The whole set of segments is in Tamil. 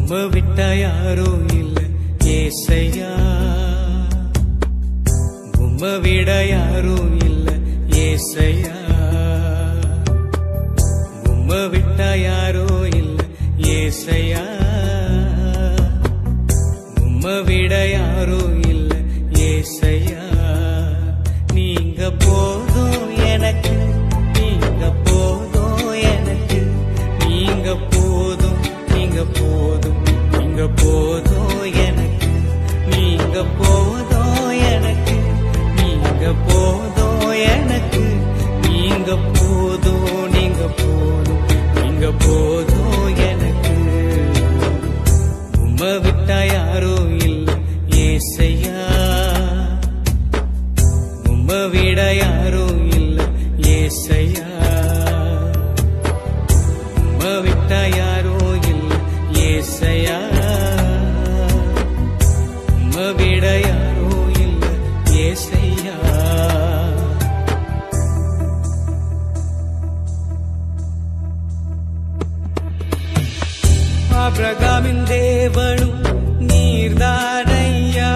உம்மை விட்டா யாரோ இல்ல ஏசையா உம்மை விட யாரோ இல்ல ஏசையா உம்மை விட்டா யாரோ இல்ல ஏசையா உம்மை விட யாரோ இல்ல ஏசையா நீங்க போதும் எனக்கு நீங்க போதும் எனக்கு நீங்க போதும் நீங்க போதும் நீங்க போதும் எனக்கு நீங்க போதும் எனக்கு நீங்க போதும் எனக்கு நீங்க போதும் நீங்க போதும் நீங்க போதும் எனக்கு உம்மை விட்டா யாரோ இல்ல ஏசையா உம்மை விட யாரோ இல்ல ஏசையா உம்மை விட்டா யாரோ இல்ல ஏசையா உம்மை விட யாரோ இல்ல ஏசையா ஆபிரகாமின் தேவனும் நீர்தானையா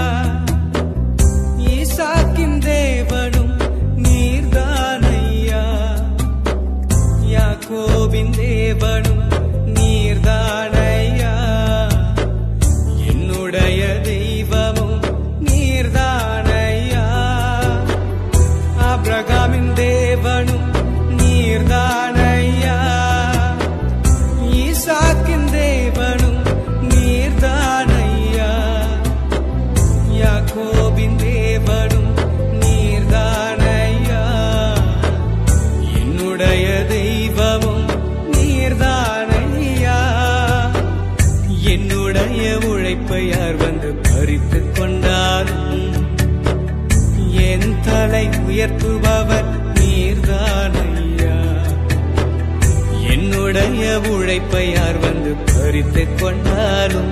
ஈசாக்கின் தேவனும் நீர்தானையா யாக்கோபின் தேவனும் நீர்தானையா என்னுடைய தெய்வமும் நீர்தானையா ஆபிரகாமின் தேவனும் நீர்தானையா ஈசாக்கின் தேவனும் நீர்தானையா யாக்கோபின் தேவனும் நீர்தானையா என்னுடைய தெய்வமும் நீர்தானையா என்னுடைய உழைப்பை யார் வந்து பறித்துக் கொண்டாலும் என் தலை உயர்த்துபவர் நீர்தானையா என்னுடைய உழைப்பை யார் வந்து பறித்துக் கொண்டாலும்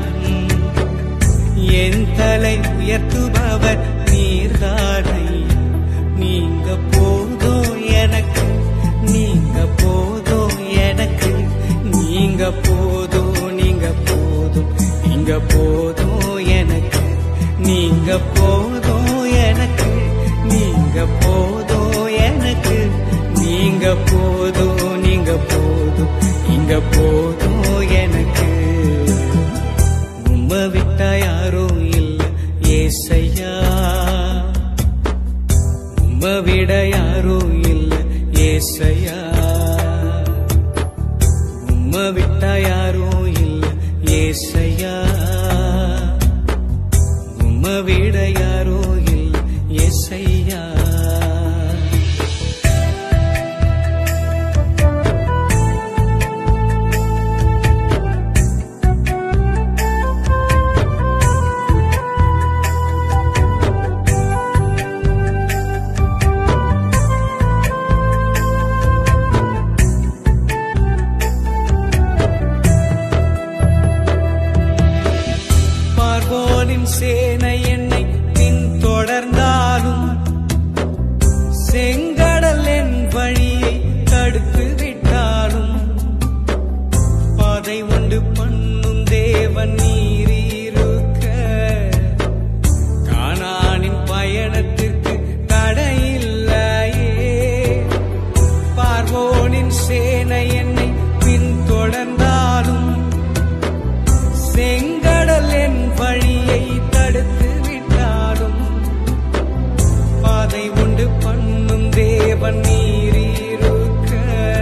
என் தலை உயர்த்துபவர் நீர்தானை நீங்க போதும் எனக்கு நீங்க போதும் எனக்கு நீங்க போதும் நீங்க போதும் நீங்க போதும் எனக்கு நீங்க போதும் எனக்கு நீங்க போதும் எனக்கு நீங்க போதும் நீங்க போதும் நீங்க போதும் எனக்கு உம்மை விட்டா யாரோ இல்ல ஏசையா உம்மை விட யாரோ இல்ல ஏசையா உம்மை விட்டா யாரோ இல்ல ஏசையா உம்மை விட யாரோ இல்ல ஏசையா பார்வோனின் சேனை என்னை பின்தொடர்ந்தாலும் செங்கடல் என் வழியை தடுத்து விட்டாலும் பாதை உண்டு பண்ணும் தேவன் நீரிருக்க கானானின் பயணத்திற்கு தடையில்லையே பார்வோனின் சேனை என்னை பின்தொடர்ந்தாலும் செங்கடல் என் வழியை தடுத்து விட்டாலும் பாதை உண்டு பண்ணும் தேவன் நீரிருக்க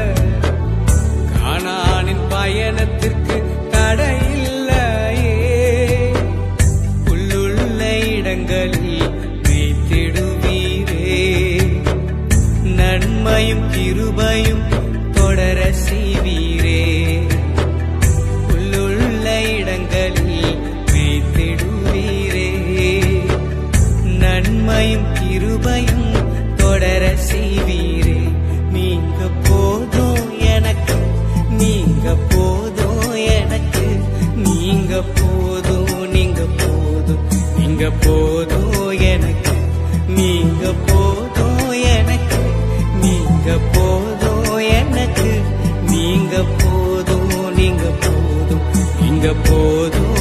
கானானின் பயணத்திற்கு தடையில்லையே புல்லுள்ள இடங்களில் வைத்திடுவீரே நன்மையும் கிருபையும் தொடர செய்வீரே புல்லுள்ள இடங்களில் வைத்திடுவீரே நன்மையும் கிருபையும் தொடர செய்வீரே நீங்க போதும் எனக்கு நீங்க போதும் எனக்கு நீங்க போதும் நீங்க போதும் நீங்க போதும் எனக்கு நீங்க போதும் எனக்கு நீங்க போதும் எனக்கு நீங்க போதும் நீங்க போதும் நீங்க போதும்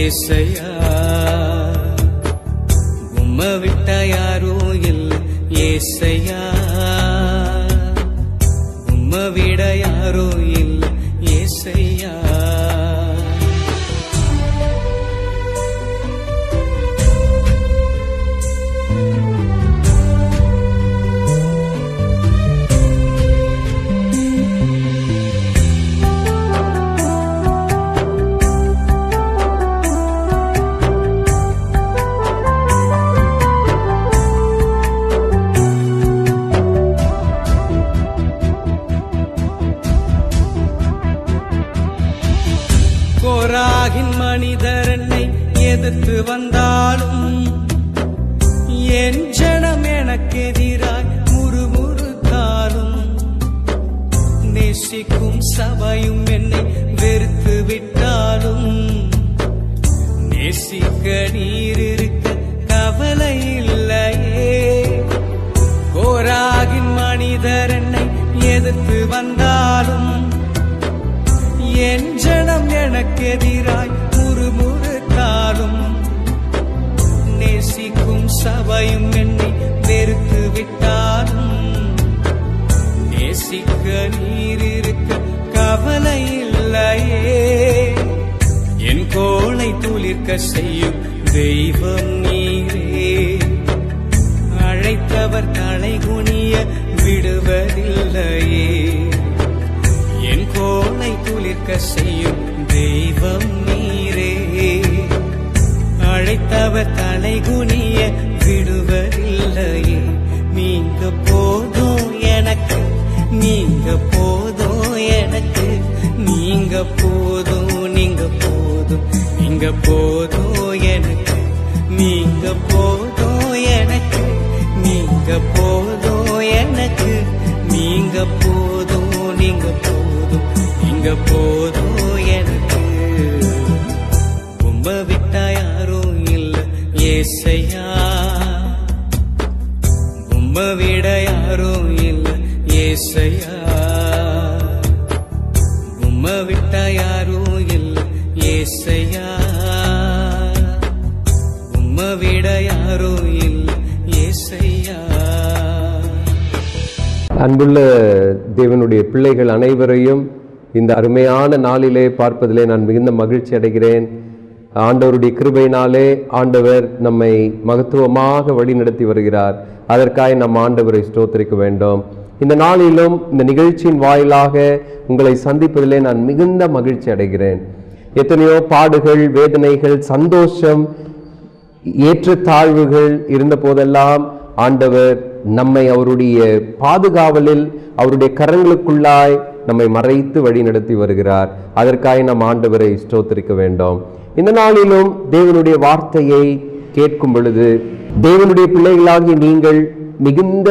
ஏசையா உம்மை விட்ட யாரோ இல்லை ஏசையா உம்மை விட யாரோ இல்லை ஏசையா கோராகின் மனிதர் என்னை எதிர்த்து வந்தாலும் என் ஜனம் எனக்கு எதிராய் முறுமுறுத்தாலும் நேசிக்கும் சபையும் என்னை வெறுத்து விட்டாலும் நேசிக்க நீர் இருக்க கவலை இல்லையே கோராகின் மனிதர் என்னை எதிர்த்து வந்தாலும் என் ஜனம் எனக்கு எதிராய் முறுமுறுத்தாலும் நேசிக்கும் சபையும் என்னை வெறுத்து விட்டாலும் நேசிக்க நீர் இருக்க கவலை இல்லையே என் கோளை துளிர்க்க செய்யும் தெய்வம் நீரே அழைத்தவர் தலை குனிய விடுவதில்லையே என் கோளை துளிர்க்க செய்யும் தெய்வம் நீரே அழைத்தவர் தலை குனிய விடுவதில்லையே நீங்க போதும் எனக்கு நீங்க போதும் எனக்கு நீங்க போதும் நீங்க போதும் நீங்க போதும் எனக்கு நீங்க போதும் எனக்கு நீங்க போதும் எனக்கு நீங்க போதும் நீங்க போதும் நீங்க போதும் எனக்கு உம்ப விட்டா யாரும் இல்ல ஏசையா உம்ம விட யாரும் இல்ல ஏசையா உம்ம விட்டா யாரும் இல்ல ஏசையா உம்ம விட யாரும் இல்ல ஏசையா அன்புள்ள தேவனுடைய பிள்ளைகள் அனைவரையும் இந்த அருமையான நாளிலே பார்ப்பதிலே நான் மிகுந்த மகிழ்ச்சி அடைகிறேன் ஆண்டவருடைய கிருபையினாலே ஆண்டவர் நம்மை மகத்துவமாக வழிநடத்தி வருகிறார் அதற்காக நம் ஆண்டவரை ஸ்தோத்திரிக்க வேண்டும் இந்த நாளிலும் இந்த நிகழ்ச்சியின் வாயிலாக உங்களை சந்திப்பதிலே நான் மிகுந்த மகிழ்ச்சி அடைகிறேன் எத்தனையோ பாடுகள் வேதனைகள் சந்தோஷம் ஏற்றத்தாழ்வுகள் இருந்த போதெல்லாம் ஆண்டவர் நம்மை அவருடைய பாதுகாவலில் அவருடைய கரங்களுக்குள்ளாய் நம்மை மறைத்து வழி நடத்தி வருகிறார் அதற்காக நம் ஆண்டவரை ஸ்தோத்திரிக்க வேண்டும் இந்த நாளிலும் தேவனுடைய வார்த்தையை கேட்கும் பொழுது தேவனுடைய பிள்ளைகளாகிய நீங்கள் மிகுந்த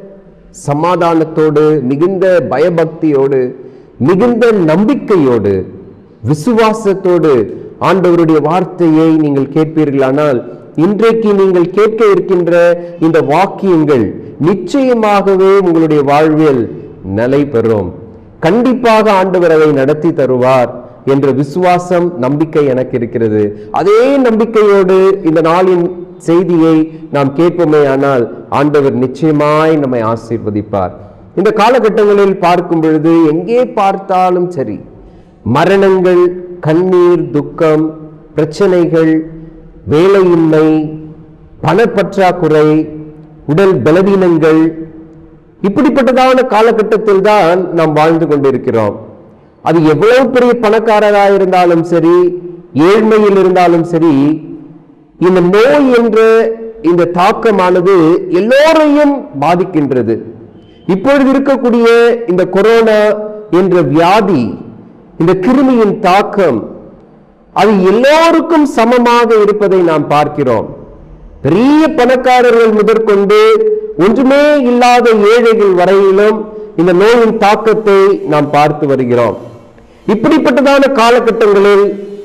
சமாதானத்தோடு மிகுந்த பயபக்தியோடு மிகுந்த நம்பிக்கையோடு விசுவாசத்தோடு ஆண்டவருடைய வார்த்தையை நீங்கள் கேட்பீர்களானால் இன்றைக்கு நீங்கள் கேட்க இருக்கின்ற இந்த வாக்கியங்கள் நிச்சயமாகவே உங்களுடைய வாழ்வில் நிலை பெறும் கண்டிப்பாக ஆண்டவர் அதை நடத்தி தருவார் என்ற விசுவாசம் நம்பிக்கை எனக்கு இருக்கிறது அதே நம்பிக்கையோடு இந்த நாளின் செய்தியை நாம் கேட்போமே ஆனால் ஆண்டவர் நிச்சயமாய் நம்மை ஆசீர்வதிப்பார் இந்த காலகட்டங்களில் பார்க்கும் பொழுது எங்கே பார்த்தாலும் சரி மரணங்கள் கண்ணீர் துக்கம் பிரச்சனைகள் வேலையின்மை பணப்பற்றாக்குறை உடல் பலவீனங்கள் இப்படிப்பட்டதான காலகட்டத்தில் தான் நாம் வாழ்ந்து கொண்டிருக்கிறோம் அது எவ்வளவு பெரிய பணக்காரராக இருந்தாலும் சரி ஏழ்மையில் இருந்தாலும் சரி இந்த நோய் என்ற இந்த தாக்கமானது எல்லோரையும் பாதிக்கின்றது இப்பொழுது இருக்கக்கூடிய இந்த கொரோனா என்ற வியாதி இந்த கிருமியின் தாக்கம் அது எல்லோருக்கும் சமமாக இருப்பதை நாம் பார்க்கிறோம் பெரிய பணக்காரர்கள் முதற்கொண்டு ஒன்றுமே இல்லாத ஏழைகள் வரையிலும் இந்த நோயின் தாக்கத்தை நாம் பார்த்து வருகிறோம் இப்படிப்பட்டதான காலகட்டங்களில்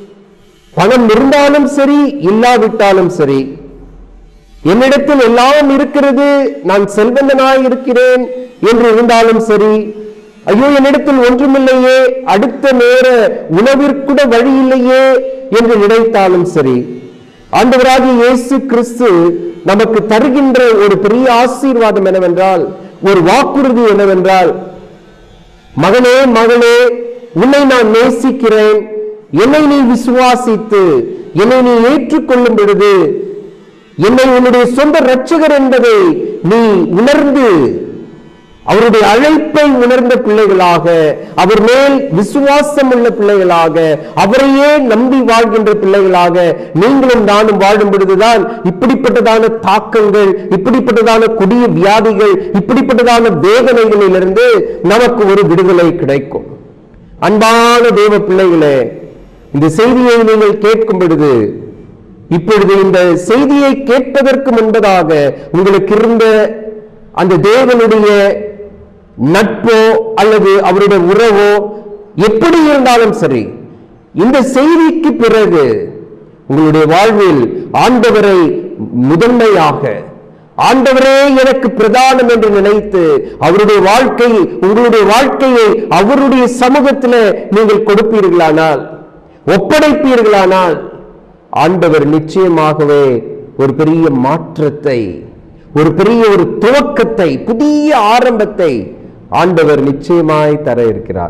பணம் இருந்தாலும் சரி இல்லாவிட்டாலும் சரி என்னிடத்தில் எல்லாம் இருக்கிறது நான் செல்வந்தனாய் இருக்கிறேன் என்று இருந்தாலும் சரி ஐயோ என்னிடத்தில் ஒன்றுமில்லையே அடுத்த நேர உணவிற்குட வழி இல்லையே என்று நினைத்தாலும் சரி ஆண்டவராகிய இயேசு கிறிஸ்து நமக்கு தருகின்ற ஒரு பெரிய ஆசீர்வாதம் என்னவென்றால் ஒரு வாக்குறுதி என்னவென்றால் மகனே மகளே உன்னை நான் நேசிக்கிறேன் என்னை நீ விசுவாசித்து என்னை நீ ஏற்றுக்கொள்ளும் பொழுது என்னை உன்னுடைய சொந்த இரட்சகர் என்பதை நீ உணர்ந்து அவருடைய அழைப்பை உணர்ந்த பிள்ளைகளாக அவர் மேல் விசுவாசம் உள்ள பிள்ளைகளாக அவரையே நம்பி வாழ்கின்ற பிள்ளைகளாக நீங்களும் நானும் வாழும் பொழுதுதான் இப்படிப்பட்டதான தாக்கங்கள் இப்படிப்பட்டதான கொடிய வியாதிகள் இப்படிப்பட்டதான வேதனைகளிலிருந்து நமக்கு ஒரு விடுதலை கிடைக்கும் அன்பான தேவ பிள்ளைகளே இந்த செய்தியை நீங்கள் கேட்கும் பொழுது இப்பொழுது இந்த செய்தியை கேட்பதற்கு முன்பதாக உங்களுக்கு இருந்த அந்த தேவனுடைய நட்போ அல்லது அவருடைய உறவோ எப்படி இருந்தாலும் சரி இந்த செய்திக்கு பிறகு உங்களுடைய வாழ்வில் ஆண்டவரை முதன்மையாக ஆண்டவரே எனக்கு பிரதானம் என்று நினைத்து அவருடைய வாழ்க்கை உங்களுடைய வாழ்க்கையை அவருடைய சமூகத்தில் நீங்கள் கொடுப்பீர்களானால் ஒப்படைப்பீர்களானால் ஆண்டவர் நிச்சயமாகவே ஒரு பெரிய மாற்றத்தை ஒரு பெரிய ஒரு துவக்கத்தை புதிய ஆரம்பத்தை ஆண்டவர் நிச்சயமாய் தர இருக்கிறார்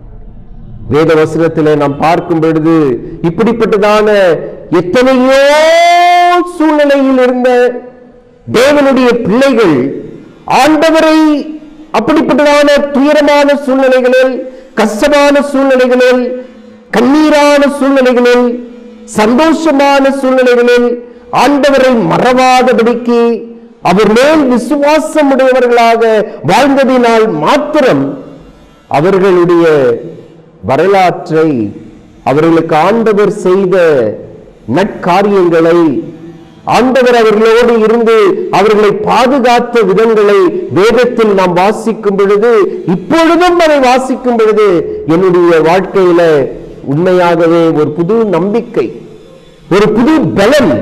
வேத வசனத்திலே நாம் பார்க்கும் பொழுது இப்படிப்பட்டதான எத்தனையோ சூழ்நிலையில் இருந்த தேவனுடைய பிள்ளைகள் ஆண்டவரை அப்படிப்பட்டதான துயரமான சூழ்நிலைகளில் கஷ்டமான சூழ்நிலைகளில் கண்ணீரான சூழ்நிலைகளில் சந்தோஷமான சூழ்நிலைகளில் ஆண்டவரை மறவாதபடிக்கு அவர் மேல் விசுவாசம் உடையவர்களாக வாழ்ந்ததினால் மாத்திரம் அவர்களுடைய வரலாற்றை அவர்களுக்கு ஆண்டவர் செய்த நற்காரியங்களை ஆண்டவர் அவர்களோடு இருந்து அவர்களை பாதுகாத்த விதங்களை வேதத்தில் நாம் வாசிக்கும் பொழுது இப்பொழுதும் அதை வாசிக்கும் பொழுது என்னுடைய வாழ்க்கையில உண்மையாகவே ஒரு புது நம்பிக்கை ஒரு புது பலம்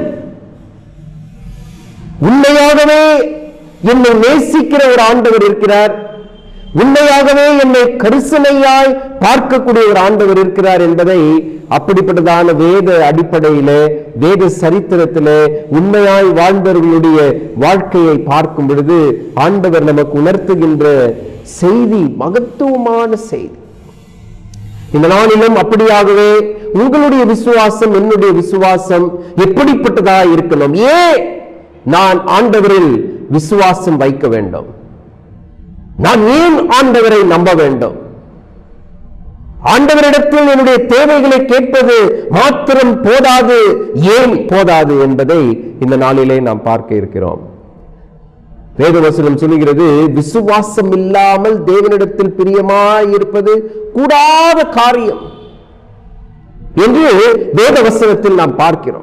உண்மையாகவே என்னை நேசிக்கிற ஒரு ஆண்டவர் இருக்கிறார் உண்மையாகவே என்னை கரிசனையாய் பார்க்கக்கூடிய ஒரு ஆண்டவர் இருக்கிறார் என்பதை அப்படிப்பட்டதான வேத அடிப்படையிலே வேத சரித்திரத்திலே உண்மையாய் வாழ்ந்தவர்களுடைய வாழ்க்கையை பார்க்கும் பொழுது ஆண்டவர் நமக்கு உணர்த்துகின்ற செய்தி மகத்துவமான செய்தி இந்த நாளிலும் அப்படியாகவே உங்களுடைய விசுவாசம் என்னுடைய விசுவாசம் எப்படிப்பட்டதா இருக்கணும் ஏன் நான் ஆண்டவரில் விசுவாசம் வைக்க வேண்டும் நான் ஏன் ஆண்டவரை நம்ப வேண்டும் ஆண்டவரிடத்தில் என்னுடைய தேவைகளை கேட்பது மாத்திரம் போதாது ஏன் போதாது என்பதை இந்த நாளிலே நாம் பார்க்க இருக்கிறோம் வேதவசனம் சொல்லுகிறது விசுவாசம் இல்லாமல் தேவனிடத்தில் பிரியமாய் இருப்பது கூடாத காரியம் என்று வேதவசனத்தில் நாம் பார்க்கிறோம்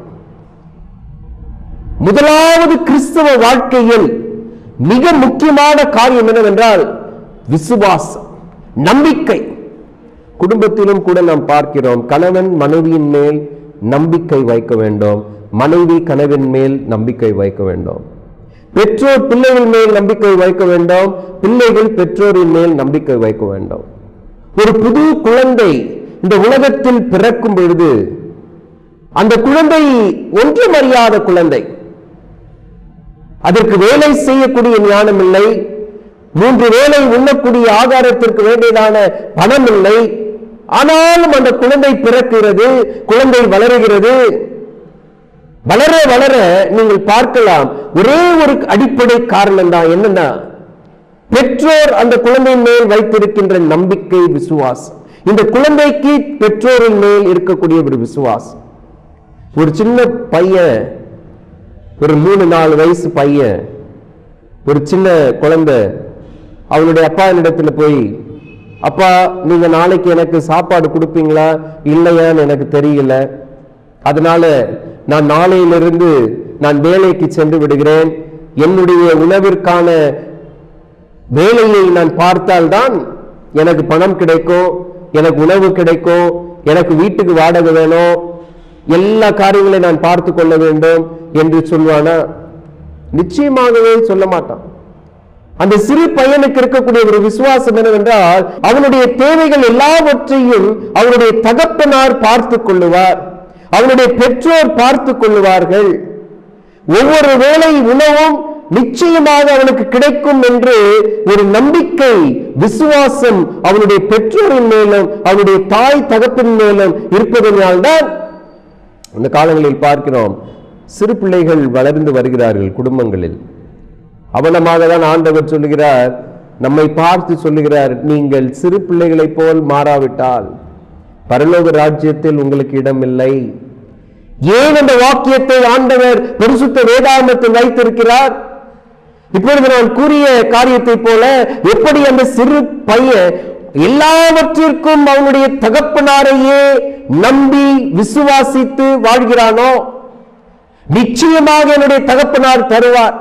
முதலாவது கிறிஸ்தவ வாழ்க்கையில் மிக முக்கியமான காரியம் என்னவென்றால் விசுவாசம் நம்பிக்கை குடும்பத்திலும் கூட நாம் பார்க்கிறோம் கணவன் மனைவியின் மேல் நம்பிக்கை வைக்க வேண்டும் மனைவி கணவன் மேல் நம்பிக்கை வைக்க வேண்டும் பெற்றோர் பிள்ளைகள் மேல் நம்பிக்கை வைக்க வேண்டும் பிள்ளைகள் பெற்றோரின் மேல் நம்பிக்கை வைக்க வேண்டும் ஒரு புது குழந்தை இந்த உலகத்தில் பிறக்கும் பொழுது அந்த குழந்தை ஒன்றும் அறியாத குழந்தை அதற்கு வேலை செய்யக்கூடிய ஞானம் இல்லை மூன்று வேலை உண்ணக்கூடிய ஆகாரத்திற்கு வேண்டியதான பணம் இல்லை ஆனாலும் அந்த குழந்தை பிறக்கிறது குழந்தை வளருகிறது வளர வளர நீங்கள் பார்க்கலாம் ஒரே ஒரு அடிப்படை காரணம் தான் என்னன்னா பெற்றோர் அந்த குழந்தையின் மேல் வைத்திருக்கின்ற நம்பிக்கை விசுவாசம் இந்த குழந்தைக்கு பெற்றோரின் மேல் இருக்கக்கூடிய ஒரு விசுவாசம் ஒரு சின்ன பையன் ஒரு மூணு நாலு வயசு பையன் ஒரு சின்ன குழந்தை அவனுடைய அப்பா இடத்துல போய் அப்பா நீங்க நாளைக்கு எனக்கு சாப்பாடு கொடுப்பீங்களா இல்லையான்னு எனக்கு தெரியல அதனால நான் நாளையிலிருந்து நான் வேலைக்கு சென்று விடுகிறேன் என்னுடைய உணவிற்கான வேலையை நான் பார்த்தால்தான் எனக்கு பணம் கிடைக்கும் எனக்கு உணவு கிடைக்கும் எனக்கு வீட்டுக்கு வாடகை வேணும் எல்லா காரியங்களையும் நான் பார்த்து கொள்ள வேண்டும் என்று சொல்வானா நிச்சயமாகவே சொல்ல மாட்டான் அந்த சிறு பையனுக்கு இருக்கக்கூடிய ஒரு விசுவாசம் என்னவென்றால் அவனுடைய தேவைகள் எல்லாவற்றையும் அவனுடைய தகப்பனார் பார்த்து கொள்ளுவார் அவனுடைய பெற்றோர் பார்த்து கொள்ளுவார்கள் ஒவ்வொரு வேளை உணவும் நிச்சயமாக அவனுக்கு கிடைக்கும் என்று ஒரு நம்பிக்கை விசுவாசம் அவனுடைய பெற்றோரின் மேலும் அவனுடைய தாய் தகப்பின் மேலும் இருப்பதனால்தான் அந்த காலங்களில் பார்க்கிறோம் சிறு பிள்ளைகள் வளர்ந்து வருகிறார்கள் குடும்பங்களில் அவனமாக தான் ஆண்டவர் சொல்லுகிறார் நம்மை பார்த்து சொல்லுகிறார் நீங்கள் சிறு பிள்ளைகளைப் போல் மாறாவிட்டால் பரலோக ராஜ்யத்தில் உங்களுக்கு இடமில்லை ஏன் அந்த வாக்கியத்தை ஆண்டவர் பரிசுத்த வேதாந்தத்தில் வைத்திருக்கிறார் இப்பொழுது நான் கூறிய காரியத்தை போல எப்படி அந்த சிறு பையன் எல்லாவற்றிற்கும் அவனுடைய தகப்பனாரையே நம்பி விசுவாசித்து வாழ்கிறானோ நிச்சயமாக என்னுடைய தகப்பனார் தருவார்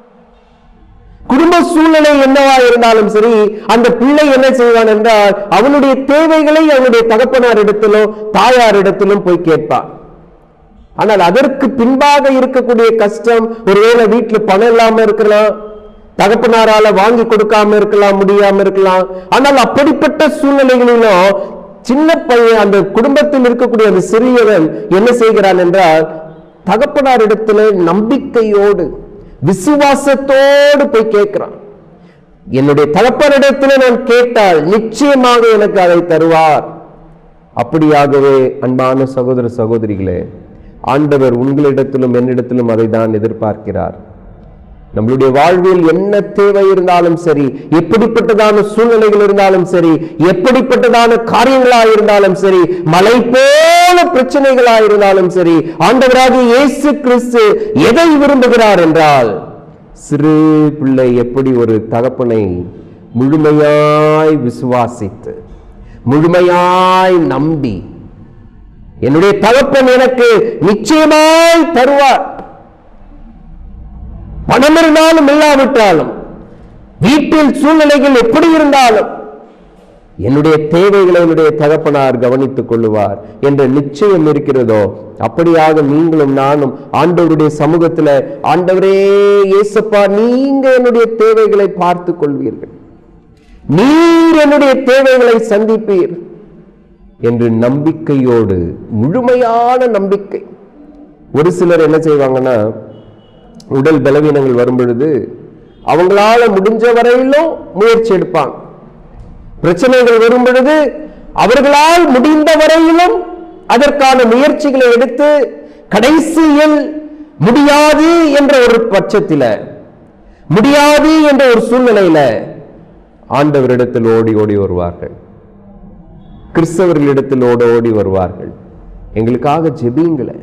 குடும்ப சூழ்நிலை என்னவா இருந்தாலும் சரி அந்த பிள்ளை என்ன செய்வான் என்றால் அவனுடைய தேவைகளை அவனுடைய தகப்பனார் இடத்திலும் தாயார் இடத்திலும் போய் கேட்பான் ஆனால் அதற்கு பின்பாக இருக்கக்கூடிய கஷ்டம் ஒருவேளை வீட்டுல பணம் இல்லாம இருக்கலாம் தகப்பனாரால வாங்கி கொடுக்காம இருக்கலாம் முடியாம இருக்கலாம் ஆனால் அப்படிப்பட்ட சூழ்நிலைகளிலும் சின்ன பையன் அந்த குடும்பத்தில் இருக்கக்கூடிய அந்த சிறியவன் என்ன செய்கிறான் என்றால் தகப்பனார் இடத்துல நம்பிக்கையோடு விசுவாசத்தோடு போய் கேட்கிறான் என்னுடைய தகப்பனிடத்தில் நான் கேட்டால் நிச்சயமாக எனக்கு அதை தருவார் அப்படியாகவே அன்பான சகோதர சகோதரிகளே ஆண்டவர் உங்களிடத்திலும் என்னிடத்திலும் அதை தான் எதிர்பார்க்கிறார் நம்மளுடைய வாழ்வில் என்ன தேவை இருந்தாலும் சரி எப்படிப்பட்டதான சூழ்நிலைகள் இருந்தாலும் சரி எப்படிப்பட்டதான காரியங்களா இருந்தாலும் சரி மலை போல பிரச்சனைகளா இருந்தாலும் சரி ஆண்டவராக இயேசு கிறிஸ்து எதை விரும்புகிறார் என்றால் சிறு பிள்ளை எப்படி ஒரு தகப்பனை முழுமையாய் விசுவாசித்து முழுமையாய் நம்பி என்னுடைய தகப்பன் எனக்கு நிச்சயமாய் தருவார் பணம் இருந்தாலும் இல்லாவிட்டாலும் வீட்டில் சூழ்நிலைகள் எப்படி இருந்தாலும் என்னுடைய தேவைகளை என்னுடைய தகப்பனார் கவனித்துக் கொள்ளுவார் என்ற நிச்சயம் இருக்கிறதோ அப்படியாக நீங்களும் நானும் ஆண்டவருடைய சமூகத்துல ஆண்டவரே இயேசப்பா நீங்க என்னுடைய தேவைகளை பார்த்து கொள்வீர்கள் நீர் என்னுடைய தேவைகளை சந்திப்பீர் என்று நம்பிக்கையோடு முழுமையான நம்பிக்கை ஒரு சிலர் என்ன செய்வாங்கன்னா உடல் பலவீனங்கள் வரும் பொழுது அவங்களால முடிஞ்ச வரையிலும் முயற்சி எடுப்பாங்க பிரச்சனைகள் வரும் பொழுது அவர்களால் முடிந்த வரையிலும் அதற்கான முயற்சிகளை எடுத்து கடைசியில் முடியாது என்ற ஒரு பட்சத்தில முடியாது என்ற ஒரு சூழ்நிலையில ஆண்டவரிடத்தில் ஓடி ஓடி வருவார்கள் கிறிஸ்தவர்களிடத்தில் ஓட ஓடி வருவார்கள் எங்களுக்காக ஜெபியுங்களேன்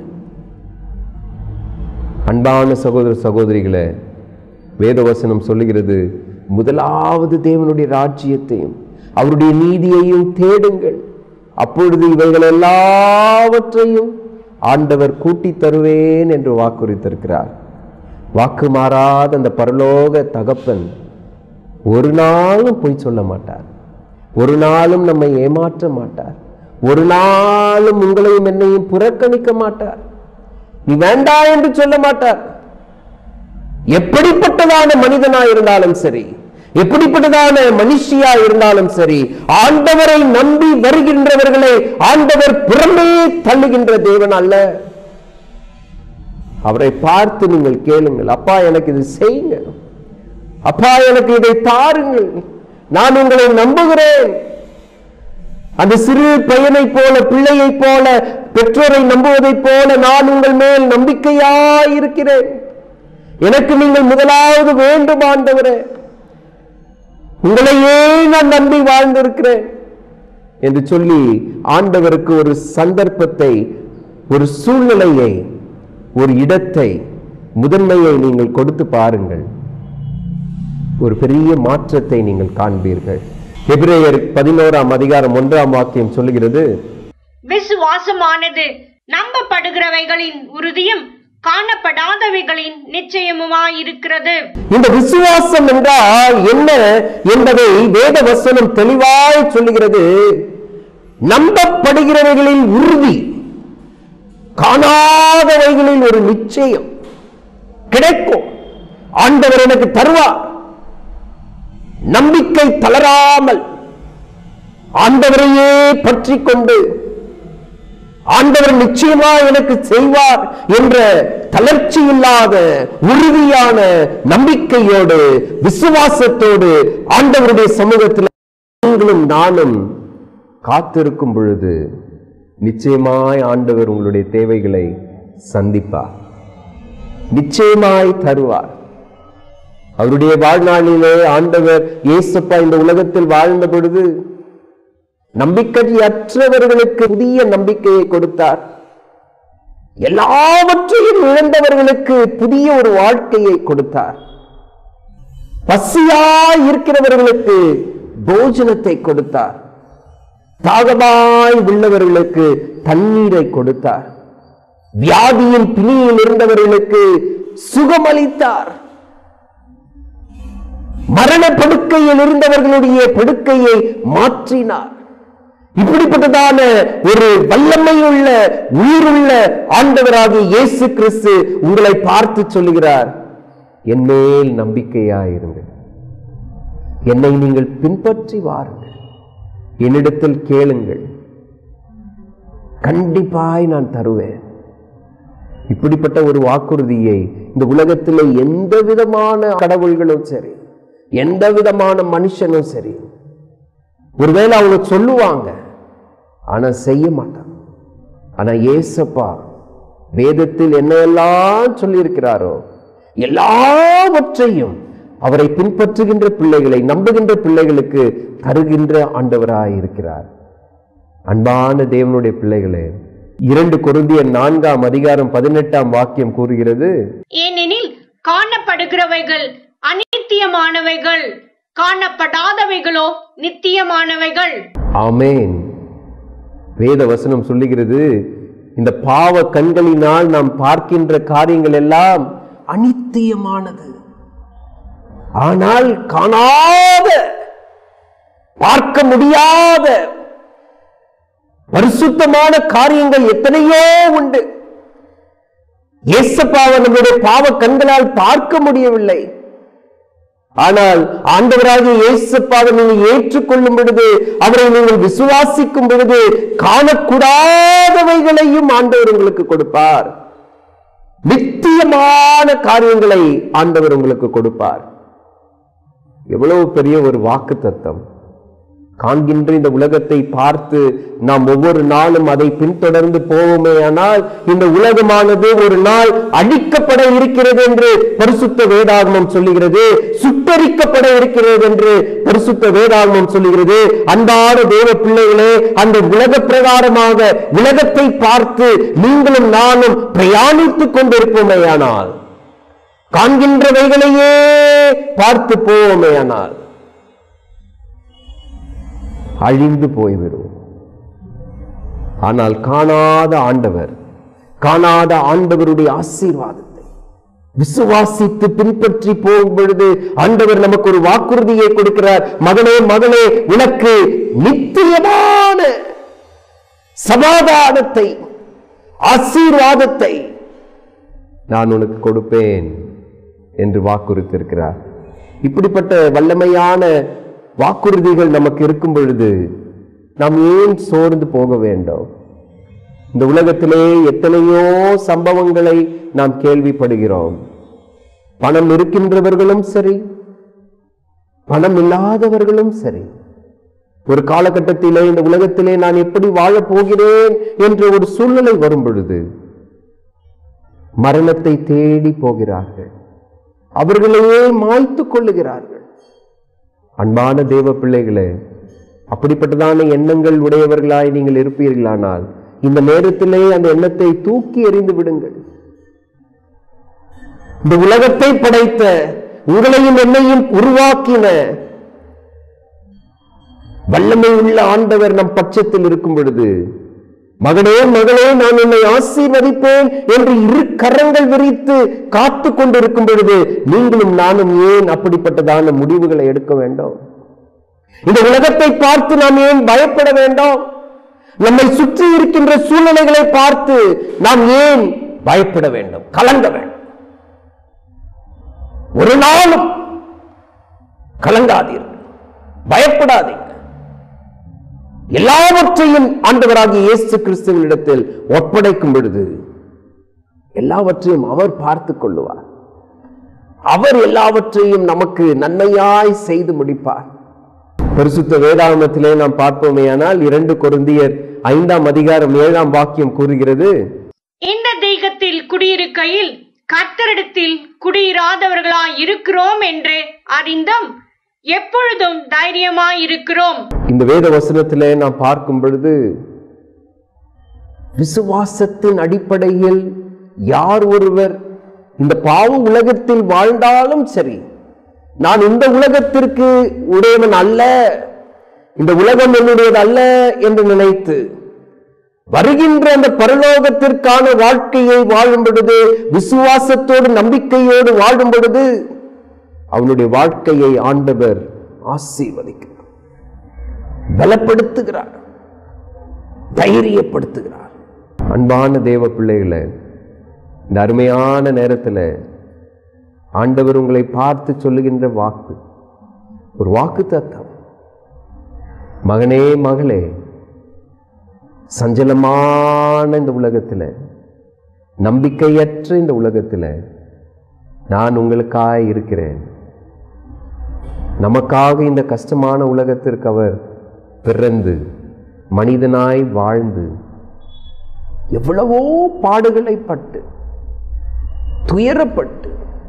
அன்பான சகோதர சகோதரிகளே வேதவசனம் சொல்லுகிறது முதலாவது தேவனுடைய ராஜ்யத்தையும் அவருடைய நீதியையும் தேடுங்கள் அப்பொழுது இவைகள் எல்லாவற்றையும் ஆண்டவர் கூட்டி தருவேன் என்று வாக்குறுத்திருக்கிறார் வாக்கு மாறாத அந்த பரலோக தகப்பன் ஒரு நாளும் பொய் சொல்ல மாட்டார் ஒரு நாளும் நம்மை ஏமாற்ற மாட்டார் ஒரு நாளும் உங்களையும் என்னையும் புறக்கணிக்க மாட்டார் நீ வேண்டாம் என்று சொல்ல மாட்டார் எப்படிப்பட்டதான மனிதனா இருந்தாலும் சரி எப்படிப்பட்டதான மனுஷியா இருந்தாலும் சரி ஆண்டவரை நம்பி வருகின்றவர்களை ஆண்டவர் புறமே தள்ளுகின்ற தேவன் அல்ல அவரை பார்த்து நீங்கள் கேளுங்கள் அப்பா எனக்கு இது செய்யுங்க அப்பா எனக்கு இதை தாருங்கள் நான் உங்களை நம்புகிறேன் அந்த சிறு பையனைப் போல பிள்ளையைப் போல பெற்றோரை நம்புவதைப் போல நான் உங்கள் மேல் நம்பிக்கையாய் இருக்கிறேன் எனக்கு நீங்கள் முதலாவது வேண்டும் ஆண்டவரே உங்களையே நான் நம்பி வாழ்ந்திருக்கிறேன் என்று சொல்லி ஆண்டவருக்கு ஒரு சந்தர்ப்பத்தை ஒரு சூழ்நிலையை ஒரு இடத்தை முதன்மையை நீங்கள் கொடுத்து பாருங்கள் ஒரு பெரிய மாற்றத்தை நீங்கள் காண்பீர்கள் எபிரேயர் பதினோராம் அதிகாரம் ஒன்றாம் வாக்கியம் சொல்லுகிறது விசுவாசமானது நம்பப்படுகிறவைகளின் உறுதியும் காணப்படாதவைகளின் நிச்சயமுமாயிருக்கிறது இந்த விசுவாசம் என்றால் என்ன என்பதை வேத வசனம் தெளிவாய் சொல்லுகிறது நம்பப்படுகிறவைகளில் உறுதி காணாதவைகளில் ஒரு நிச்சயம் கிடைக்கும் ஆண்டவர் எனக்கு தருவார் நம்பிக்கை தளராமல் ஆண்டவரையே பற்றி கொண்டு ஆண்டவர் நிச்சயமா எனக்கு செய்வார் என்ற தளர்ச்சி இல்லாத உறுதியான நம்பிக்கையோடு விசுவாசத்தோடு ஆண்டவருடைய சமூகத்தில் நீங்களும் நானும் காத்திருக்கும் பொழுது நிச்சயமாய் ஆண்டவர் உங்களுடைய தேவைகளை சந்திப்பார் நிச்சயமாய் தருவார் அவருடைய வாழ்நாளிலே ஆண்டவர் இயேசுப்பா இந்த உலகத்தில் வாழ்ந்த பொழுது நம்பிக்கையற்றவர்களுக்கு புதிய நம்பிக்கையை கொடுத்தார் எல்லாவற்றையும் இழந்தவர்களுக்கு புதிய ஒரு வாழ்க்கையை கொடுத்தார் பசியாய் இருக்கிறவர்களுக்கு போஜனத்தை கொடுத்தார் தாகமாய் உள்ளவர்களுக்கு தண்ணீரை கொடுத்தார் வியாதியின் பிணியில் இருந்தவர்களுக்கு சுகமளித்தார் மரண படுக்கையில் இருந்தவர்களுடைய படுக்கையை மாற்றினார் இப்படிப்பட்டதான ஒரு வல்லமையுள்ள உயிருள்ள ஆண்டவராகிய இயேசு கிறிஸ்து உங்களை பார்த்து சொல்லுகிறார் என் மேல் நம்பிக்கையாயிருங்கள் என்னை நீங்கள் பின்பற்றி வாருங்கள் என்னிடத்தில் கேளுங்கள் கண்டிப்பாய் நான் தருவேன் இப்படிப்பட்ட ஒரு வாக்குறுதியை இந்த உலகத்தில் எந்த விதமான கடவுள்களும் சரி எந்த விதமான மனுஷனும் சரி ஒருவேளை அவங்க சொல்லுவாங்க ஆனா செய்ய மாட்டாங்க ஆனா ஏசப்பா வேதத்தில் என்னெல்லாம் சொல்லியிருக்கிறாரோ எல்லாவற்றையும் அவரை பின்பற்றுகின்ற பிள்ளைகளை நம்புகின்ற பிள்ளைகளுக்கு தருகின்ற ஆண்டவராய் இருக்கிறார் அன்பான தேவனுடைய பிள்ளைகளே இரண்டு கொருந்திய நான்காம் அதிகாரம் பதினெட்டாம் வாக்கியம் கூறுகிறது ஏனெனில் காணப்படுகிறவைகள் அநித்தியமானவைகள் காணப்படாதவைகளோ நித்தியமானவைகள் ஆமேன் வேத வசனம் சொல்லுகிறது இந்த பாவ கண்களினால் நாம் பார்க்கின்ற காரியங்கள் எல்லாம் அனித்தியமானது ஆனால் காணாத பார்க்க முடியாத பரிசுத்தமான காரியங்கள் எத்தனையோ உண்டு இயேசப்பாவை நம்முடைய பாவ கண்களால் பார்க்க முடியவில்லை ஆனால் ஆண்டவராகிய இயேசுப்பாவை நீங்கள் ஏற்றுக்கொள்ளும் பொழுது அவரை நீங்கள் விசுவாசிக்கும் பொழுது காணக்கூடாதவைகளையும் ஆண்டவர் உங்களுக்கு கொடுப்பார் நித்தியமான காரியங்களை ஆண்டவர் உங்களுக்கு கொடுப்பார் எவ்வளவு பெரிய ஒரு வாக்கு தத்தம் காண்கின்ற இந்த உலகத்தை பார்த்து நாம் ஒவ்வொரு நாளும் அதை பின்தொடர்ந்து போவோமே ஆனால் இந்த உலகமானது ஒரு நாள் அழிக்கப்பட இருக்கிறது என்று பரிசுத்த வேதாகமம் சொல்லுகிறது சுட்டரிக்கப்பட இருக்கிறது என்று பரிசுத்த வேதாகமம் சொல்லுகிறது அன்பான தேவ பிள்ளைகளே அந்த உலக பிரகாரமாக உலகத்தை பார்த்து நீங்களும் நானும் பிரயாணித்துக் கொண்டிருப்போமேயானால் காண்கின்றவைகளையே பார்த்து போவோமேயானால் அழிந்து போய்விடும் ஆனால் காணாத ஆண்டவர் காணாத ஆண்டவருடைய ஆசீர்வாதத்தை விசுவாசித்து பின்பற்றி போகும் பொழுது ஆண்டவர் நமக்கு ஒரு வாக்குறுதியை கொடுக்கிறார் மகனே மகளே உனக்கு நித்தியமான சமாதானத்தை ஆசீர்வாதத்தை நான் உனக்கு கொடுப்பேன் என்று வாக்குறுத்திருக்கிறார் இப்படிப்பட்ட வல்லமையான வாக்குறுதிகள் நமக்கு இருக்கும் பொழுது நாம் ஏன் சோர்ந்து போக வேண்டும் இந்த உலகத்திலே எத்தனையோ சம்பவங்களை நாம் கேள்விப்படுகிறோம் பணம் இருக்கின்றவர்களும் சரி பணம் இல்லாதவர்களும் சரி ஒரு காலகட்டத்திலே இந்த உலகத்திலே நான் எப்படி வாழப் போகிறேன் என்ற ஒரு சூழ்நிலை வரும் பொழுது மரணத்தை தேடி போகிறார்கள் அவர்களையே மாய்த்து கொள்ளுகிறார்கள் அன்பான தேவ பிள்ளைகளே அப்படிப்பட்டதான எண்ணங்கள் உடையவர்களாய் நீங்கள் இருப்பீர்களானால் இந்த நேரத்திலே அந்த எண்ணத்தை தூக்கி எறிந்து விடுங்கள் இந்த உலகத்தை படைத்த உங்களையும் என்னையும் உருவாக்கின வல்லமை உள்ள ஆண்டவர் நம் பட்சத்தில் இருக்கும் பொழுது மகனே மகளே நான் உன்னை ஆசீர்வதிப்பேன் என்று இரு கரங்கள் விரித்து காத்து கொண்டிருக்கும் பொழுது நீங்களும் நானும் ஏன் அப்படிப்பட்டதான முடிவுகளை எடுக்க வேண்டும் இந்த உலகத்தை பார்த்து நாம் ஏன் பயப்பட வேண்டும் நம்மை சுற்றி இருக்கின்ற சூழ்நிலைகளை பார்த்து நாம் ஏன் பயப்பட வேண்டும் கலங்க வேண்டும் ஒரு நாளும் கலங்காதீர்கள் பயப்படாதீங்க எல்லாவற்றையும் ஆண்டவராகிய இயேசு கிறிஸ்துவனிடத்தில் ஒப்படைக்கும் பொழுது எல்லாவற்றையும் அவர் பார்த்து கொள்ளுவார் அவர் எல்லாவற்றையும் நமக்கு நன்மையாய் செய்து முடிப்பார் பரிசுத்த வேதாகமத்திலே நாம் பார்ப்போமேயானால் இரண்டு கொருந்தியர் ஐந்தாம் அதிகாரம் ஏழாம் வாக்கியம் கூறுகிறது இந்த தேகத்தில் குடியிருக்கையில் கர்த்தரிடத்தில் குடியிராதவர்களாய் இருக்கிறோம் என்று அறிந்தும் எப்பொழுதும் தைரியமாய் இருக்கிறோம் இந்த வேத வசனத்திலே நாம் பார்க்கும் பொழுது விசுவாசத்தின் அடிப்படையில் யார் ஒருவர் இந்த பாவ உலகத்தில் வாழ்ந்தாலும் சரி நான் இந்த உலகத்திற்கு உடையவன் அல்ல இந்த உலகம் என்னுடையது அல்ல என்று நினைத்து வருகின்ற அந்த பரலோகத்திற்கான வாழ்க்கையை வாழும் பொழுது விசுவாசத்தோடு நம்பிக்கையோடு வாழும் பொழுது அவனுடைய வாழ்க்கையை ஆண்டவர் ஆசீர்வதிக்கிறார் பலப்படுத்துகிறார் தைரியப்படுத்துகிறார் அன்பான தேவ பிள்ளைகளை இந்த அருமையான நேரத்தில் ஆண்டவர் உங்களை பார்த்து சொல்லுகின்ற வாக்கு ஒரு வாக்கு தத்தம் மகனே மகளே சஞ்சலமான இந்த உலகத்தில் நம்பிக்கையற்ற இந்த உலகத்தில் நான் உங்களுக்காக இருக்கிறேன் நமக்காக இந்த கஷ்டமான உலகத்திற்கு அவர் பிறந்து மனிதனாய் வாழ்ந்து எவ்வளவோ பாடுகளை பட்டு துயரப்பட்டு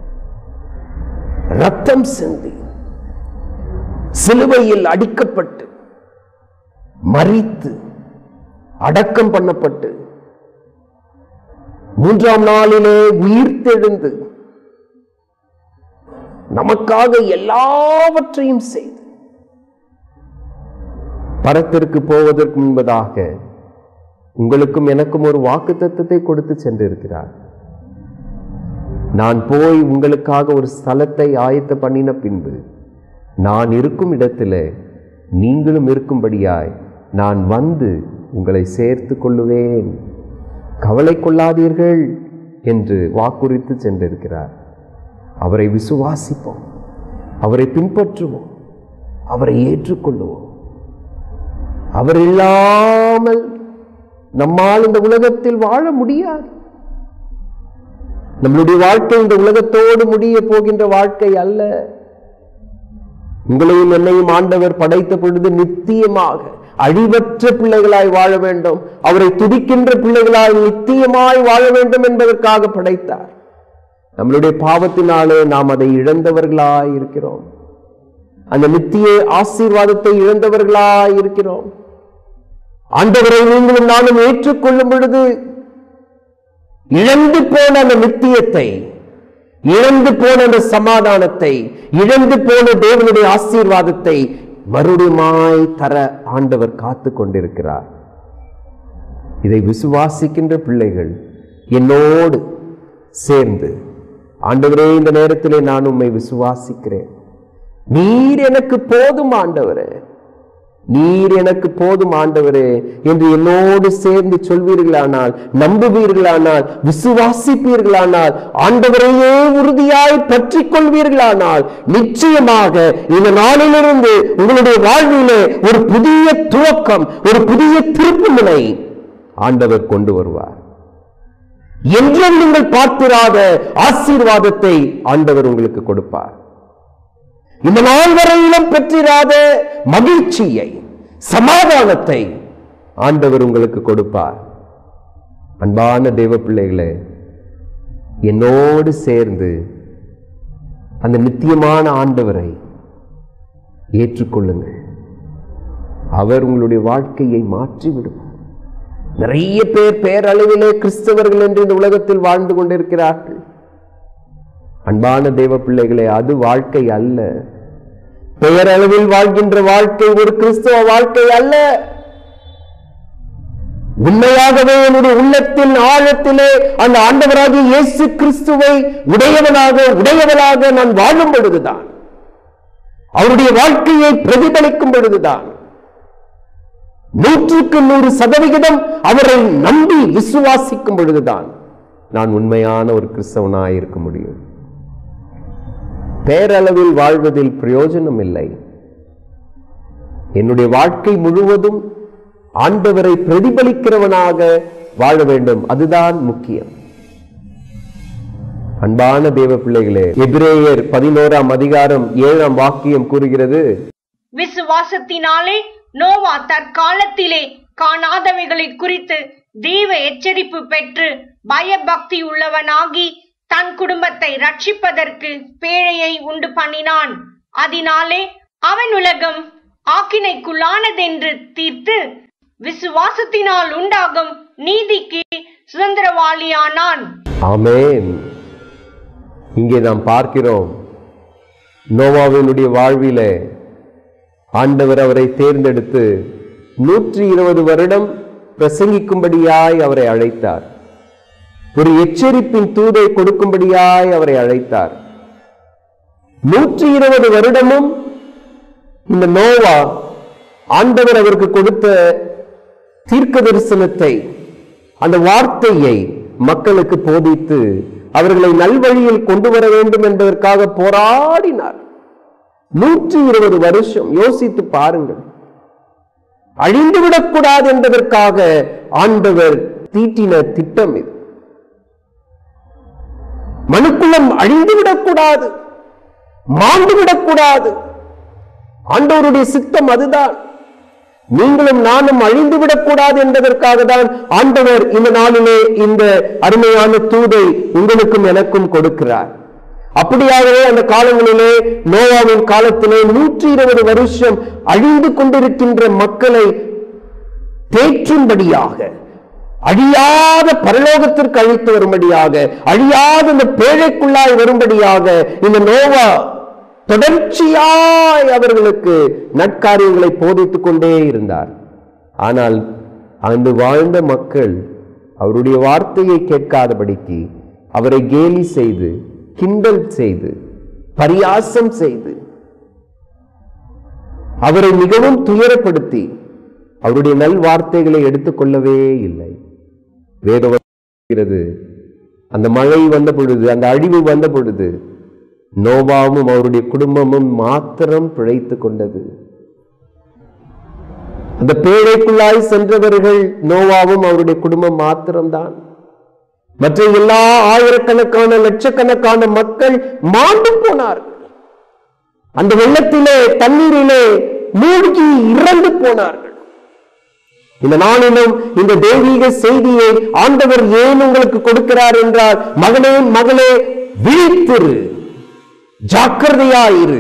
ரத்தம் சிந்தி சிலுவையில் அடிக்கப்பட்டு மறித்து அடக்கம் பண்ணப்பட்டு மூன்றாம் நாளிலே உயிர்த்தெழுந்து நமக்காக எல்லாவற்றையும் செய்து பரத்திற்கு போவதற்கு முன்பதாக உங்களுக்கும் எனக்கும் ஒரு வாக்கு தத்துவத்தை கொடுத்து சென்றிருக்கிறார் நான் போய் உங்களுக்காக ஒரு ஸ்தலத்தை ஆயத்த பண்ணின பின்பு நான் இருக்கும் இடத்திலே நீங்களும் இருக்கும்படியாய் நான் வந்து உங்களை சேர்த்து கொள்ளுவேன் கவலை கொள்ளாதீர்கள் என்று வாக்குறுத்து சென்றிருக்கிறார் அவரை விசுவாசிப்போம் அவரை பின்பற்றுவோம் அவரை ஏற்றுக்கொள்ளுவோம் அவர் இல்லாமல் நம்மால் இந்த உலகத்தில் வாழ முடியாது நம்மளுடைய வாழ்க்கை இந்த உலகத்தோடு முடிய போகின்ற வாழ்க்கை அல்ல உங்களையும் என்னையும் ஆண்டவர் படைத்த பொழுது நித்தியமாக அழிவற்ற பிள்ளைகளாய் வாழ வேண்டும் அவரை துதிக்கின்ற பிள்ளைகளாய் நித்தியமாய் வாழ வேண்டும் என்பதற்காக படைத்தார் நம்மளுடைய பாவத்தினாலே நாம் அதை இழந்தவர்களாய் இருக்கிறோம் அந்த நித்திய ஆசீர்வாதத்தை இழந்தவர்களாய் இருக்கிறோம் ஆண்டவரை நீங்களும் நானும் ஏற்றுக்கொள்ளும் பொழுது இழந்து போன அந்த நித்தியத்தை இழந்து போன அந்த சமாதானத்தை இழந்து போன தேவனுடைய ஆசீர்வாதத்தை மறுபடியுமாய் தர ஆண்டவர் காத்து கொண்டிருக்கிறார் இதை விசுவாசிக்கின்ற பிள்ளைகள் என்னோடு சேர்ந்து ஆண்டவரே இந்த நேரத்திலே நான் உம்மை விசுவாசிக்கிறேன் நீர் எனக்கு போதும் ஆண்டவரே நீர் எனக்கு போதும் ஆண்டவரே என்று என்னோடு சேர்ந்து சொல்வீர்களானால் நம்புவீர்களானால் விசுவாசிப்பீர்களானால் ஆண்டவரையே உறுதியாய் பற்றிக் கொள்வீர்களானால் நிச்சயமாக இந்த நாளிலிருந்து உங்களுடைய வாழ்விலே ஒரு புதிய துவக்கம் ஒரு புதிய திருப்புமுனை ஆண்டவர் கொண்டு வருவார் என்றும் நீங்கள் பார்த்திராத ஆசீர்வாதத்தை ஆண்டவர் உங்களுக்கு கொடுப்பார் இந்த நாள் வரையிலும் பெற்றிராத மகிழ்ச்சியை சமாதானத்தை ஆண்டவர் உங்களுக்கு கொடுப்பார் அன்பான தேவ பிள்ளைகளே என்னோடு சேர்ந்து அந்த நித்தியமான ஆண்டவரை ஏற்றுக்கொள்ளுங்கள் அவர் உங்களுடைய வாழ்க்கையை மாற்றி விடுவார் நிறைய பேர் பேரளவிலே கிறிஸ்தவர்கள் என்று இந்த உலகத்தில் வாழ்ந்து கொண்டிருக்கிறார்கள் அன்பான தேவ பிள்ளைகளே அது வாழ்க்கை அல்ல பெயரளவில் வாழ்கின்ற வாழ்க்கை ஒரு கிறிஸ்தவ வாழ்க்கை அல்ல உண்மையாகவே என்னுடைய உள்ளத்தின் ஆழத்திலே அந்த ஆண்டவராகிய இயேசு கிறிஸ்துவை உடையவனாக உடையவளாக நான் வாழும் பொழுதுதான் அவருடைய வாழ்க்கையை பிரதிபலிக்கும் பொழுதுதான் நூற்றுக்கு நூறு சதவிகிதம் அவரை நம்பி விசுவாசிக்கும் பொழுதுதான் நான் உண்மையான ஒரு கிறிஸ்தவனாய் இருக்க முடியும் பேரளவில் வாழ்வதில் பிரயோஜனம் இல்லை என்னுடைய வாழ்க்கை முழுவதும் ஆண்டவரை பிரதிபலிக்கிறவனாக வாழ வேண்டும் அதுதான் முக்கியம் அன்பான தேவ பிள்ளைகளே எபிரேயர் பதினோராம் அதிகாரம் ஏழாம் வாக்கியம் கூறுகிறது விசுவாசத்தினாலே நோவா தற்காலத்திலே காணாதவைகளை குறித்து தேவ எச்சரிப்பு பெற்று பயபக்தி உள்ளவனாகி தன் குடும்பத்தை ரட்சிப்பதற்கு பேழையை உண்டு பண்ணினான் அதனாலே அவன் உலகம் ஆக்கினைக்குள்ளானதென்று தீர்த்து விசுவாசத்தினால் உண்டாகும் நீதிக்கு சுதந்திரவாளியானான் ஆமென் இங்கே நாம் பார்க்கிறோம் நோவாவினுடைய வாழ்விலே ஆண்டவர் அவரை தேர்ந்தெடுத்து நூற்றி இருபது வருடம் பிரசங்கிக்கும்படியாய் அவரை அழைத்தார் ஒரு எச்சரிப்பின் தூதை கொடுக்கும்படியாய் அவரை அழைத்தார் நூற்றி இருபது வருடமும் இந்த நோவா ஆண்டவர் அவருக்கு கொடுத்த தீர்க்க தரிசனத்தை அந்த வார்த்தையை மக்களுக்கு போதித்து அவர்களை நல்வழியில் கொண்டு வர வேண்டும் என்பதற்காக போராடினார் நூற்றி இருபது வருஷம் யோசித்து பாருங்கள் அழிந்துவிடக்கூடாது என்பதற்காக ஆண்டவர் தீட்டின திட்டம் இது மனுக்குளம் அழிந்துவிடக்கூடாது மாண்டுவிடக்கூடாது ஆண்டவருடைய சித்தம் அதுதான் நீங்களும் நானும் அழிந்து விடக்கூடாது என்பதற்காக தான் ஆண்டவர் இந்த நாளிலே இந்த அருமையான தூதை உங்களுக்கும் எனக்கும் கொடுக்கிறார் அப்படியாகவே அந்த காலங்களிலே நோவாவின் காலத்திலே நூற்றி இருபது வருஷம் அழிந்து கொண்டிருக்கின்ற மக்களை தேற்றும்படியாக அழியாத பரலோகத்திற்கு அழைத்து வரும்படியாக அழியாத இந்த பேழைக்குள்ளாய் வரும்படியாக இந்த நோவா தொடர்ச்சியாய் அவர்களுக்கு நற்காரியங்களை போதித்துக் கொண்டே இருந்தார் ஆனால் அங்கு வாழ்ந்த மக்கள் அவருடைய வார்த்தையை கேட்காதபடிக்கு அவரை கேலி செய்து கிண்டல் செய்து பரியாசம் செய்து அவரை மிகவும் துயரப்படுத்தி அவருடைய நல் வார்த்தைகளை எடுத்துக்கொள்ளவே இல்லை வேதம் சொல்கிறது, அந்த மழை வந்த பொழுது அந்த அழிவு வந்த பொழுது நோவாவும் அவருடைய குடும்பமும் மாத்திரம் பிழைத்து கொண்டது அந்த பேழைக்குள்ளாய் சென்றவர்கள் நோவாவும் அவருடைய குடும்பம் மாத்திரம்தான் மற்ற எல்லா ஆயிரக்கணக்கான லட்சக்கணக்கான மக்கள் மாண்டு போனார்கள் அந்த வெள்ளத்திலே தண்ணீரிலே மூழ்கி இறந்து போனார்கள் இந்த நாளிலும் இந்த தெய்வீக செய்தியை ஆண்டவர் ஏன் உங்களுக்கு கொடுக்கிறார் என்றால் மகனே மகளே விழித்திரு ஜாக்கிரதையாயிரு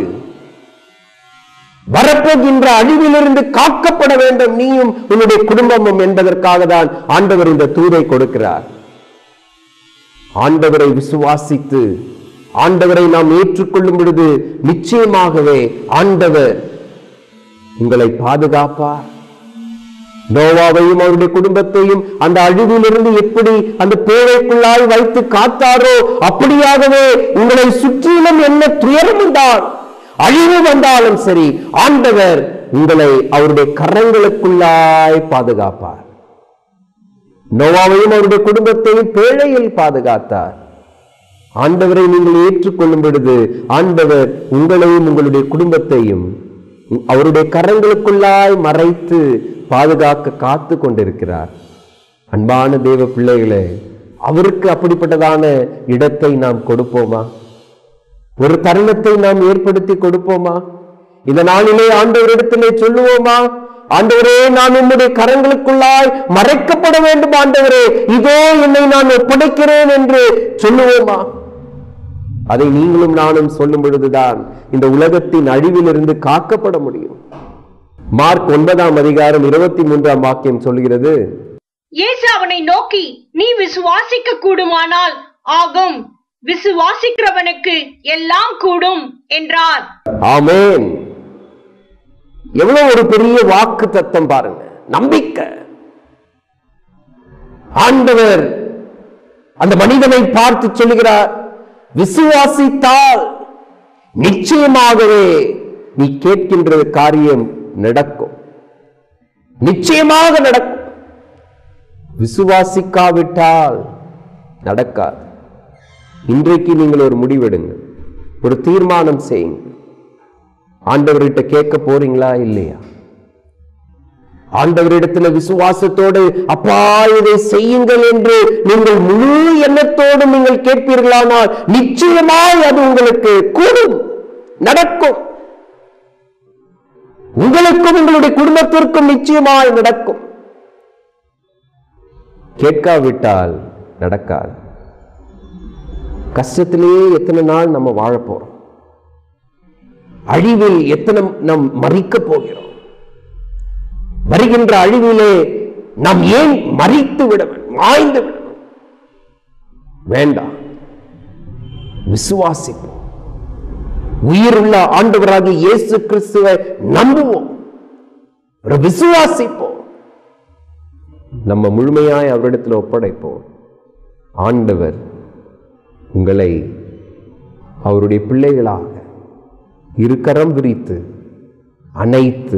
வரப்போகின்ற அழிவிலிருந்து காக்கப்பட வேண்டும் நீயும் உன்னுடைய குடும்பமும் என்பதற்காக தான் ஆண்டவர் இந்த தூதை கொடுக்கிறார் ஆண்டவரை விசுவாசித்து ஆண்டவரை நாம் ஏற்றுக்கொள்ளும் பொழுது நிச்சயமாகவே ஆண்டவர் உங்களை பாதுகாப்பார் நோவாவையும் அவருடைய குடும்பத்தையும் அந்த அழிவிலிருந்து எப்படி அந்த பேழைக்குள்ளாய் வைத்து காத்தாரோ அப்படியாகவே உங்களை சுற்றிலும் என்ன துயரம் வந்தால் அழிவு வந்தாலும் சரி ஆண்டவர் உங்களை அவருடைய கரங்களுக்குள்ளாய் பாதுகாப்பார் நோவாவையும் அவருடைய குடும்பத்தையும் பேழையில் பாதுகாத்தார் ஆண்டவரை நீங்கள் ஏற்றுக்கொள்ளும் பொழுது ஆண்டவர் உங்களையும் உங்களுடைய குடும்பத்தையும் அவருடைய கரங்களுக்குள்ளாய் மறைத்து பாதுகாக்க காத்து கொண்டிருக்கிறார் அன்பான தேவ பிள்ளைகளே அவருக்கு அப்படிப்பட்டதான இடத்தை நாம் கொடுப்போமா ஒரு தருணத்தை நாம் ஏற்படுத்தி கொடுப்போமா இந்த நாளிலே ஆண்டவரிடத்திலே சொல்லுவோமா ஆண்டவரே நான் உம்முடைய கரங்களுக்குள்ளாய் மறைக்கப்பட வேண்டும் ஆண்டவரே இதோ என்னை நான் ஒப்படைக்கிறேன் என்று சொல்லுவோமா அதை நீங்களும் நானும் சொல்லும் பொழுதுதான் இந்த உலகத்தின் அழிவிலிருந்து காக்கப்பட முடியும் மார்க் ஒன்பதாம் அதிகாரம் இருபத்தி மூன்றாம் வாக்கியம் சொல்கிறது இயேசு அவனை நோக்கி நீ விசுவாசிக்க கூடுமானால் ஆகும் விசுவாசிக்கிறவனுக்கு எல்லாம் கூடும் என்றார் ஆமென் எவ்வளவு ஒரு பெரிய வாக்கு தத்தம் பாருங்க நம்பிக்கை ஆண்டவர் அந்த மனிதனை பார்த்து சொல்லுகிறார் விசுவாசித்தால் நிச்சயமாகவே நீ கேட்கின்ற காரியம் நடக்கும் நிச்சயமாக நடக்கும் விசுவாசிக்காவிட்டால் நடக்காது இன்றைக்கு நீங்கள் ஒரு முடிவெடுங்கள் ஒரு தீர்மானம் செய்யுங்கள் ஆண்டவர்கிட்ட கேட்க போறீங்களா இல்லையா ஆண்டவரிடத்துல விசுவாசத்தோடு அப்பா இதை செய்யுங்கள் என்று நீங்கள் முழு எண்ணத்தோடு நீங்கள் கேட்பீர்களானால் நிச்சயமாய் அது உங்களுக்கு கூடும் நடக்கும் உங்களுக்கும் உங்களுடைய குடும்பத்திற்கும் நிச்சயமாய் நடக்கும் கேட்காவிட்டால் நடக்காது கஷ்டத்திலேயே எத்தனை நாள் நம்ம வாழப் போறோம் அழிவில் எத்தனை நாம் மறிக்க போகிறோம் வருகின்ற அழிவிலே நாம் ஏன் மறித்து விட வேண்டும் மாய்ந்து விட வேண்டும்? வேண்டாம் விசுவாசிப்போம் உயிருள்ள ஆண்டவராகிய இயேசு கிறிஸ்துவை நம்புவோம் ஒரு விசுவாசிப்போம் நம்ம முழுமையாய் அவரிடத்தில் ஒப்படைப்போம் ஆண்டவர் உங்களை அவருடைய பிள்ளைகளாக இருக்கரம் விரித்து அனைத்து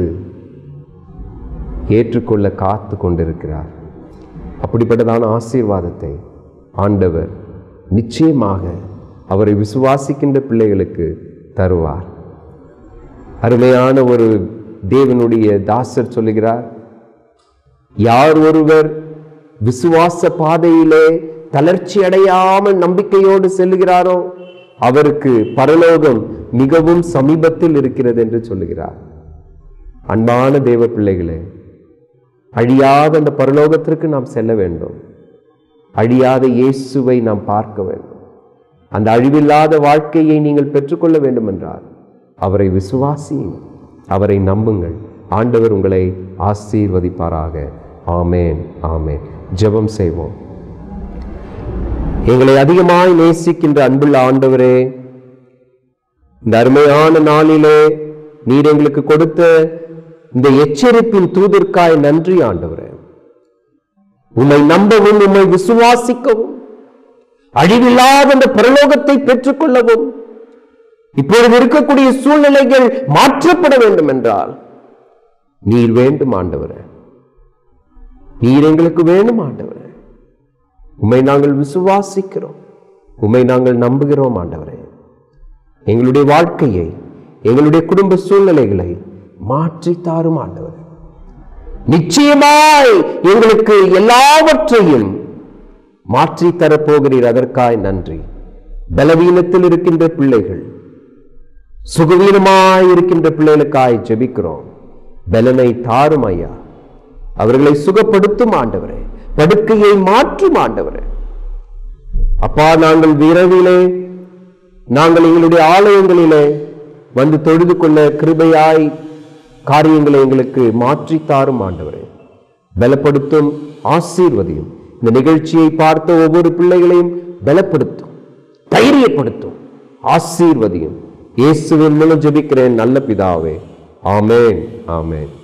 ஏற்றுக்கொள்ள காத்து கொண்டிருக்கிறார் அப்படிப்பட்டதான ஆசீர்வாதத்தை ஆண்டவர் நிச்சயமாக அவரை விசுவாசிக்கின்ற பிள்ளைகளுக்கு தருவார் அருமையான ஒரு தேவனுடைய தாசர் சொல்லுகிறார் யார் ஒருவர் விசுவாச பாதையிலே தளர்ச்சி அடையாமல் நம்பிக்கையோடு செல்லுகிறாரோ அவருக்கு பரலோகம் மிகவும் சமீபத்தில் இருக்கிறது என்று சொல்லுகிறார் அன்பான தேவ பிள்ளைகளே அழியாத அந்த பரலோகத்திற்கு நாம் செல்ல வேண்டும் அழியாத இயேசுவை நாம் பார்க்க வேண்டும் அந்த அழிவில்லாத வாழ்க்கையை நீங்கள் பெற்றுக்கொள்ள வேண்டும் என்றால் அவரை விசுவாசியுங்கள் அவரை நம்புங்கள் ஆண்டவர் உங்களை ஆசீர்வதிப்பாராக ஆமேன் ஆமேன் ஜெபம் செய்வோம் எங்களை அதிகமாய் நேசிக்கின்ற அன்புள்ள ஆண்டவரே இந்த அருமையான நாளிலே நீர் எங்களுக்கு கொடுத்த இந்த எச்சரிப்பின் தூதர்க்காய் நன்றி ஆண்டவரே உம்மை நம்பவும் உம்மை விசுவாசிக்கவும் அழிவில்லாத அந்த பரலோகத்தை பெற்றுக்கொள்ளவும் இப்பொழுது இருக்கக்கூடிய சூழ்நிலைகள் மாற்றப்பட வேண்டும் என்றால் நீர் வேண்டும் ஆண்டவரே நீர் எங்களுக்கு வேண்டும் ஆண்டவரே உம்மை நாங்கள் விசுவாசிக்கிறோம் உம்மை நாங்கள் நம்புகிறோம் ஆண்டவரே எங்களுடைய வாழ்க்கையை எங்களுடைய குடும்ப சூழ்நிலைகளை மாற்றி தாரும் ஆண்டவரே நிச்சயமாய் எங்களுக்கு எல்லாவற்றையும் மாற்றி தரப்போகிறீர் அதற்காய் நன்றி பலவீனத்தில் இருக்கின்ற பிள்ளைகள் சுகவீனமாய் இருக்கின்ற பிள்ளைகளுக்காய் ஜெபிக்கிறோம் பலனை தாரும் ஐயா அவர்களை சுகப்படுத்தும் ஆண்டவரே படுக்கையை மாற்றும் ஆண்டவரே அப்பா நாங்கள் விரைவிலே நாங்கள் எங்களுடைய ஆலயங்களிலே வந்து தொழுது கொள்ள கிருபையாய் காரியங்களை எங்களுக்கு மாற்றி தாரும் ஆண்டவரே பலப்படுத்தும் ஆசீர்வதியும் இந்த நிகழ்ச்சியை பார்த்த ஒவ்வொரு பிள்ளைகளையும் பலப்படுத்தும் தைரியப்படுத்தும் ஆசீர்வதியும் இயேசுவின் மூலம் ஜெபிக்கிறேன் நல்ல பிதாவே ஆமேன் ஆமேன்